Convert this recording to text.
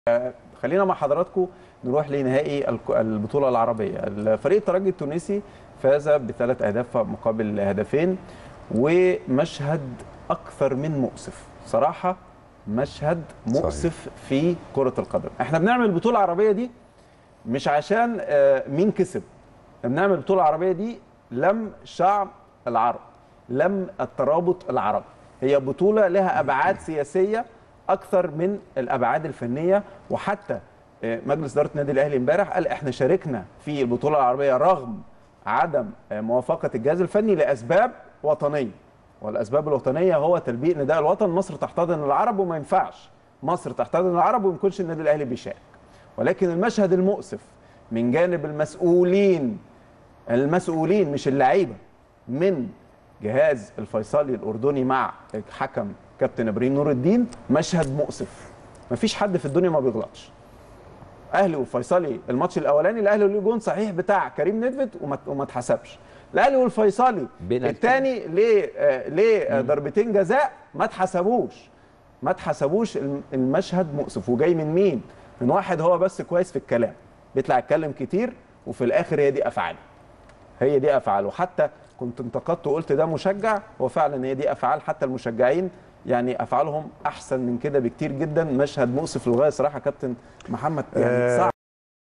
خلينا مع حضراتكم نروح لنهائي الك- البطوله العربيه الفريق الترجي التونسي فاز بثلاث اهداف مقابل هدفين ومشهد اكثر من مؤسف صراحه مشهد مؤسف في كره القدم احنا بنعمل البطوله العربيه دي مش عشان آه، مين كسب بنعمل البطوله العربيه دي لم شعب العرب لم الترابط العربي هي بطوله لها ابعاد سياسيه اكثر من الابعاد الفنيه وحتى آه، مجلس اداره النادي الاهلي امبارح قال احنا شاركنا في البطوله العربيه رغم عدم آه، موافقه الجهاز الفني لاسباب وطنيه والاسباب الوطنيه هو تلبيء نداء الوطن مصر تحتضن العرب وما ينفعش مصر تحتضن العرب وما يكونش النادي الاهلي بيشارك ولكن المشهد المؤسف من جانب المسؤولين المسؤولين مش اللعيبه من جهاز الفيصلي الاردني مع حكم كابتن ابراهيم نور الدين مشهد مؤسف مفيش حد في الدنيا ما بيغلطش اهلي والفيصلي الماتش الاولاني الاهلي له جون صحيح بتاع كريم ندفد وما وما اتحسبش الاهلي والفيصلي بينالتي. الثاني ليه آه ليه آه ضربتين جزاء ما اتحسبوش ما اتحسبوش الم- المشهد مؤسف وجاي من مين من واحد هو بس كويس في الكلام بيطلع يتكلم كتير وفي الاخر هي دي افعاله هي دي افعاله حتى كنت انتقدت وقلت ده مشجع وفعلا هي دي افعال حتى المشجعين يعني افعالهم احسن من كده بكتير جدا مشهد مؤسف للغايه صراحه كابتن محمد يعني آه، صعب